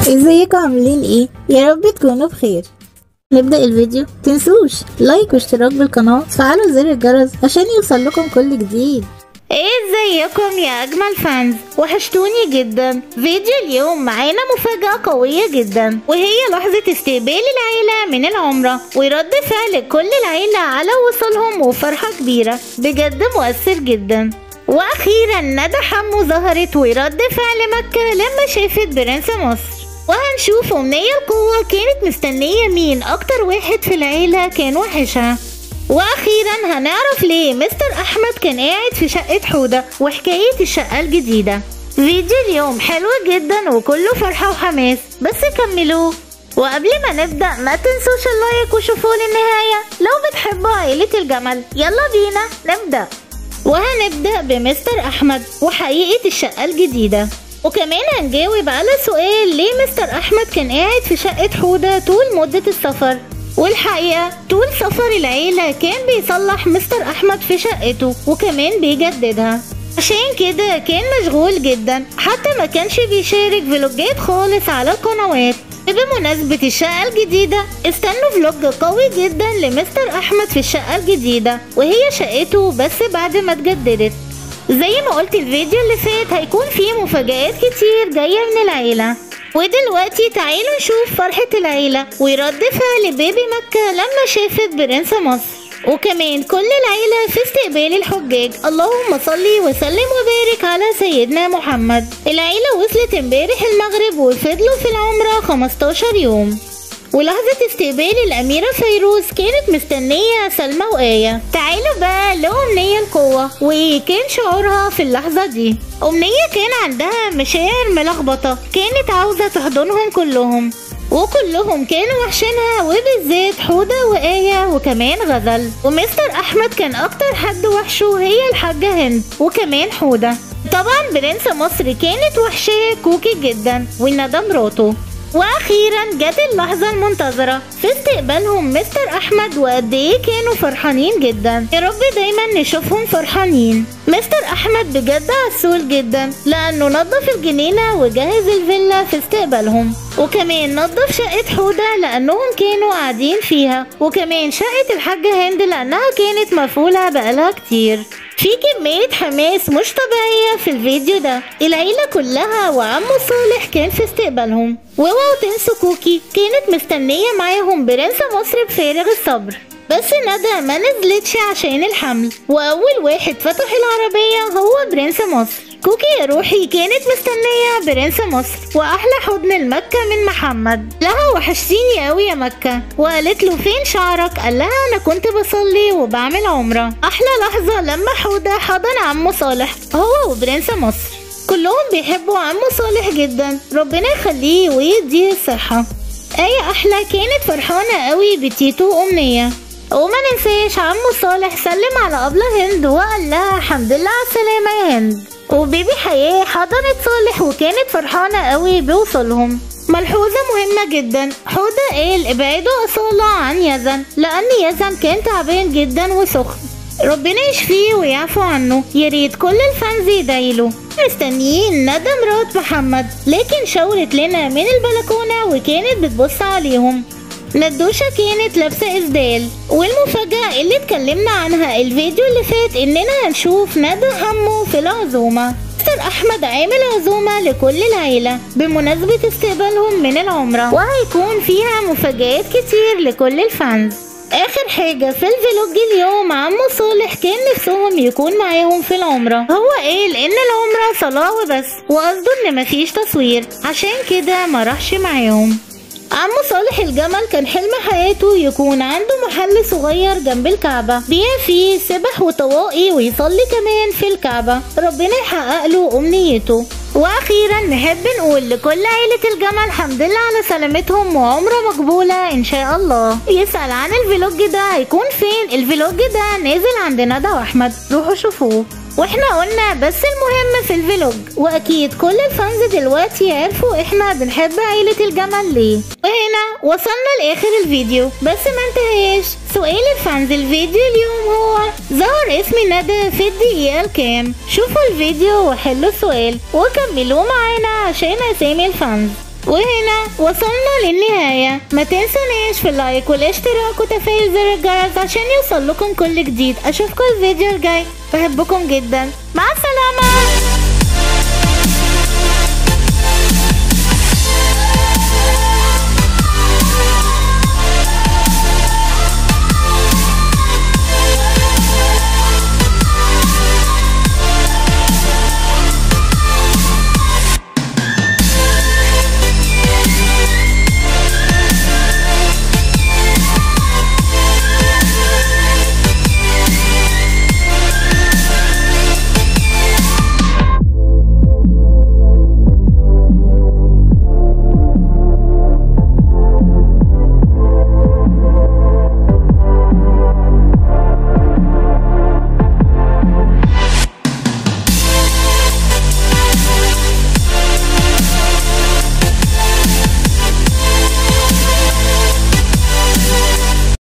ازيكم عاملين ايه يا رب تكونوا بخير نبدأ الفيديو تنسوش لايك واشتراك بالقناة وتفعلوا زر الجرس عشان يوصل لكم كل جديد ايه ازيكم يا اجمل فانز وحشتوني جدا فيديو اليوم معانا مفاجأة قوية جدا وهي لحظة استقبال العيلة من العمرة ورد فعل كل العيلة على وصولهم وفرحة كبيرة بجد مؤثر جدا واخيرا ندى حمو ظهرت ورد فعل مكة لما شافت برنس مصر وهنشوف أمنية القوة كانت مستنية مين أكتر واحد في العيلة كان وحشها واخيرا هنعرف ليه مستر احمد كان قاعد في شقة حودة وحكاية الشقة الجديدة فيديو اليوم حلو جدا وكله فرحة وحماس بس كملوه وقبل ما نبدأ ما تنسوش اللايك وشوفوا للنهاية لو بتحبوا عائلة الجمل يلا بينا نبدأ وهنبدأ بمستر أحمد وحقيقة الشقة الجديدة وكمان هنجاوب على سؤال ليه مستر أحمد كان قاعد في شقة حودة طول مدة السفر والحقيقة طول سفر العيلة كان بيصلح مستر أحمد في شقته وكمان بيجددها عشان كده كان مشغول جدا حتى ما كانش بيشارك فلوجات خالص على القنوات بمناسبة الشقة الجديدة استنوا فلوج قوي جدا لمستر أحمد في الشقة الجديدة وهي شقته بس بعد ما اتجددت زي ما قلت الفيديو اللي فات هيكون فيه مفاجآت كتير جاية من العيلة ودلوقتي تعالوا نشوف فرحة العيلة ورد فعل بيبي مكة لما شافت برنس مصر وكمان كل العيلة في استقبال الحجاج اللهم صلي وسلم وبارك على سيدنا محمد العيلة وصلت امبارح المغرب وفضلوا في العمرة 15 يوم ولحظة استقبال الأميرة فيروز كانت مستنية سلمى وآية تعالوا بقى لأمنية القوة وإيه كان شعورها في اللحظة دي أمنية كان عندها مشاعر ملخبطة كانت عاوزة تحضنهم كلهم وكلهم كانوا وحشينها وبالذات حودة وآية وكمان غزل ومستر أحمد كان أكتر حد وحشه هي الحاجة هند وكمان حودة طبعا برنس مصر كانت وحشاه كوكي جدا وندى مراته واخيرا جت اللحظه المنتظره في استقبالهم مستر احمد وقد ايه كانوا فرحانين جدا يا رب دايما نشوفهم فرحانين مستر احمد بجد عسول جدا لانه نظف الجنينه وجهز الفيلا في استقبالهم وكمان نظف شقة حودة لأنهم كانوا قاعدين فيها وكمان شقة الحاجة هند لأنها كانت مفولة بقالها كتير في كمية حماس مش طبيعية في الفيديو ده العيلة كلها وعمو صالح كان في استقبالهم واوعوا تنسوا كوكي كانت مستنية معاهم برنس مصر بفارغ الصبر بس ندى ما نزلتش عشان الحمل وأول واحد فتح العربية هو برنس مصر كوكي يا روحي كانت مستنية برنس مصر وأحلى حضن المكة من محمد لها وحشتيني قوي يا مكة وقالت له فين شعرك قال لها أنا كنت بصلي وبعمل عمرة أحلى لحظة لما حودة حضن عمو صالح هو وبرنس مصر كلهم بيحبوا عمو صالح جدا ربنا يخليه ويديه الصحة آية أحلى كانت فرحانة قوي بتيتو وأمنية وما ننساش عمو صالح سلم على أبلة هند وقال لها الحمد لله على السلامة يا هند وبيبي حياة حضنت صالح وكانت فرحانة قوي بوصولهم ملحوظة مهمة جدا حودة قال ابعدوا أصالة عن يزن لأن يزن كان تعبان جدا وسخن ربنا يشفيه ويعفو عنه يا ريت كل الفانز يدايلوا مستنيين ندى مرات محمد لكن شاورت لنا من البلكونة وكانت بتبص عليهم ندوشة كانت لابسة إسدال والمفاجأة اللي اتكلمنا عنها الفيديو اللي فات إننا هنشوف ندى حمو في العزومة مستر أحمد عامل عزومة لكل العيلة بمناسبة استقبالهم من العمرة وهيكون فيها مفاجآت كتير لكل الفانز اخر حاجة في الفلوج اليوم عمو صالح كان نفسهم يكون معاهم في العمرة هو قال ان العمرة صلاة وبس وقصده ان مفيش تصوير عشان كده ما راحش معاهم عمو صالح الجمل كان حلم حياته يكون عنده محل صغير جنب الكعبة بيع فيه سبح وطواقي ويصلي كمان في الكعبة ربنا يحقق له أمنيته واخيرا نحب نقول لكل عيلة الجمل الحمد لله على سلامتهم وعمرة مقبولة ان شاء الله يسأل عن الفلوج ده هيكون فين الفلوج ده نازل عند ندى واحمد روحوا شوفوه واحنا قلنا بس المهم في الفلوج واكيد كل الفانز دلوقتي عرفوا احنا بنحب عيلة الجمل ليه وهنا وصلنا لاخر الفيديو بس ما انتهاش سؤال الفانز الفيديو اليوم هو ظهر اسم ندى في الدقيقة الكام شوفوا الفيديو وحلوا السؤال وكملوا معانا عشان اسامي الفانز وهنا وصلنا للنهاية ما تنسونيش في اللايك والاشتراك وتفعيل زر الجرس عشان يوصل لكم كل جديد اشوفكم الفيديو الجاي بحبكم جدا مع السلامة